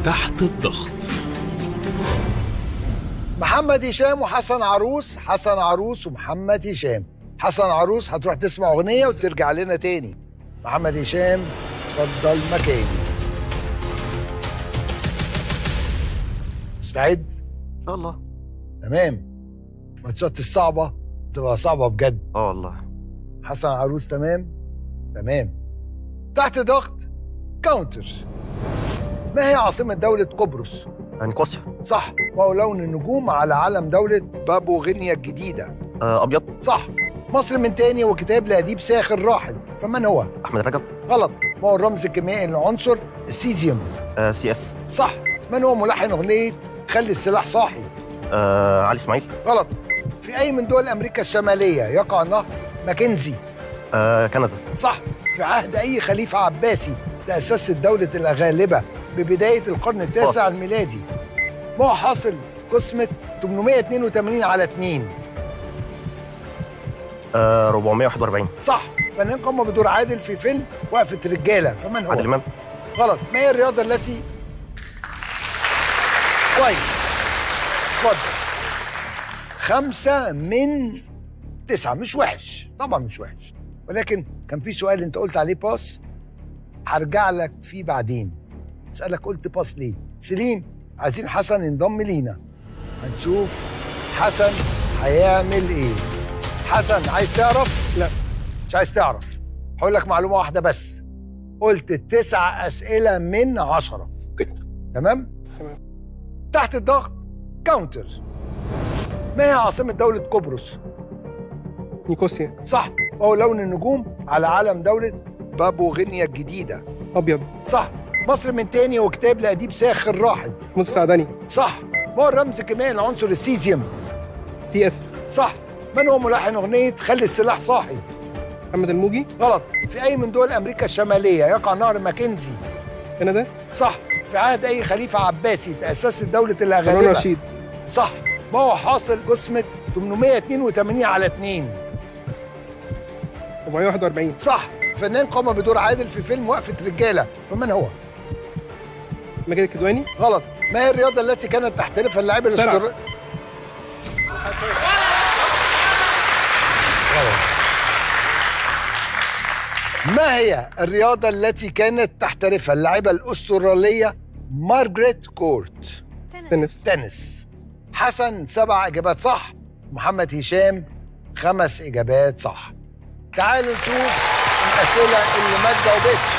تحت الضغط محمد هشام وحسن عروس حسن عروس ومحمد هشام حسن عروس هتروح تسمع اغنيه وترجع لنا تاني محمد هشام اتفضل مكاني مستعد ان شاء الله تمام ماتشات الصعبه تبقى صعبه بجد اه والله حسن عروس تمام تمام تحت ضغط كاونتر ما هي عاصمه دوله قبرص نيقوسيا صح وهو لون النجوم على علم دولة بابو غينيا الجديدة آه ابيض صح مصر من تاني وكتاب لأديب ساخر راحل فمن هو؟ احمد رجب غلط ما هو الرمز الكيميائي للعنصر السيزيوم آه سي اس صح من هو ملحن أغنية خلي السلاح صاحي آه علي اسماعيل غلط في أي من دول أمريكا الشمالية يقع نهر ماكنزي آه كندا صح في عهد أي خليفة عباسي تأسست دولة الأغالبة ببداية القرن التاسع باص. الميلادي ما هو حاصل قسمة 882 على 2 آه 441 صح فنان قام بدور عادل في فيلم وقفة رجالة فمن هو؟ عادل امام غلط ما هي الرياضة التي كويس اتفضل خمسة من تسعة مش وحش طبعا مش وحش ولكن كان في سؤال انت قلت عليه باس هرجع لك فيه بعدين اسألك قلت باس ليه سليم عايزين حسن ينضم لينا هنشوف حسن هيعمل ايه حسن عايز تعرف لا. مش عايز تعرف هقول لك معلومة واحدة بس قلت تسع أسئلة من عشرة اوكي تمام؟ تمام. تحت الضغط كاونتر ما هي عاصمة دولة قبرص؟ نيقوسيا صح وهو لون النجوم على علم دولة بابو غينيا الجديدة ابيض صح مصر من تاني وكتاب لأديب ساخر راحل محمود السعدني صح ما هو الرمز الكيميائي لعنصر السيزيوم سي اس صح من هو ملحن أغنية خلي السلاح صاحي محمد الموجي غلط في أي من دول أمريكا الشمالية يقع نهر ماكنزي كندا صح في عهد أي خليفة عباسي تأسست دولة هارون الأغالبة رشيد صح ما هو حاصل قسمة 882 على 2 441 صح فنان قام بدور عادل في فيلم وقفة رجالة فمن هو؟ ماجد الكدواني غلط ما هي الرياضة التي كانت تحترفها اللاعب سرعة. الاستر غلط. ما هي الرياضة التي كانت تحترفها اللاعبة الأسترالية مارغريت كورت؟ تنس تنس حسن سبع إجابات صح محمد هشام خمس إجابات صح تعالوا نشوف الأسئلة اللي ما تجاوبتش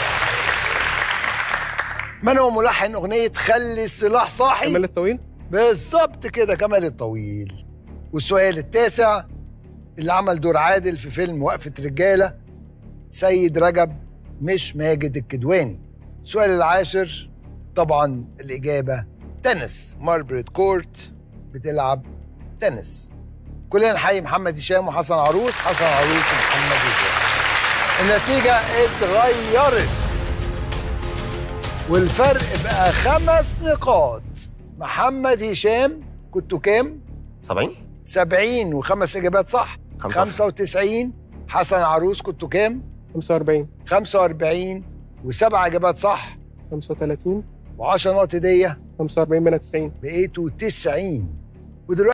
من هو ملحن أغنية خلي السلاح صاحي؟ كمال الطويل بالظبط كده كمال الطويل والسؤال التاسع اللي عمل دور عادل في فيلم وقفة رجالة سيد رجب مش ماجد الكدواني السؤال العاشر طبعا الإجابة تنس ماربريت كورت بتلعب تنس كلنا نحيي محمد هشام وحسن عروس حسن عروس ومحمد هشام النتيجة اتغيرت والفرق بقى خمس نقاط محمد هشام كنتوا كام؟ 70 70 وخمس اجابات صح 95. 95 حسن عروس كنتوا كام؟ 45 45 وسبع اجابات صح 35 و10 نقط هديه 45 من 90 بقيتوا 90 ودلوقتي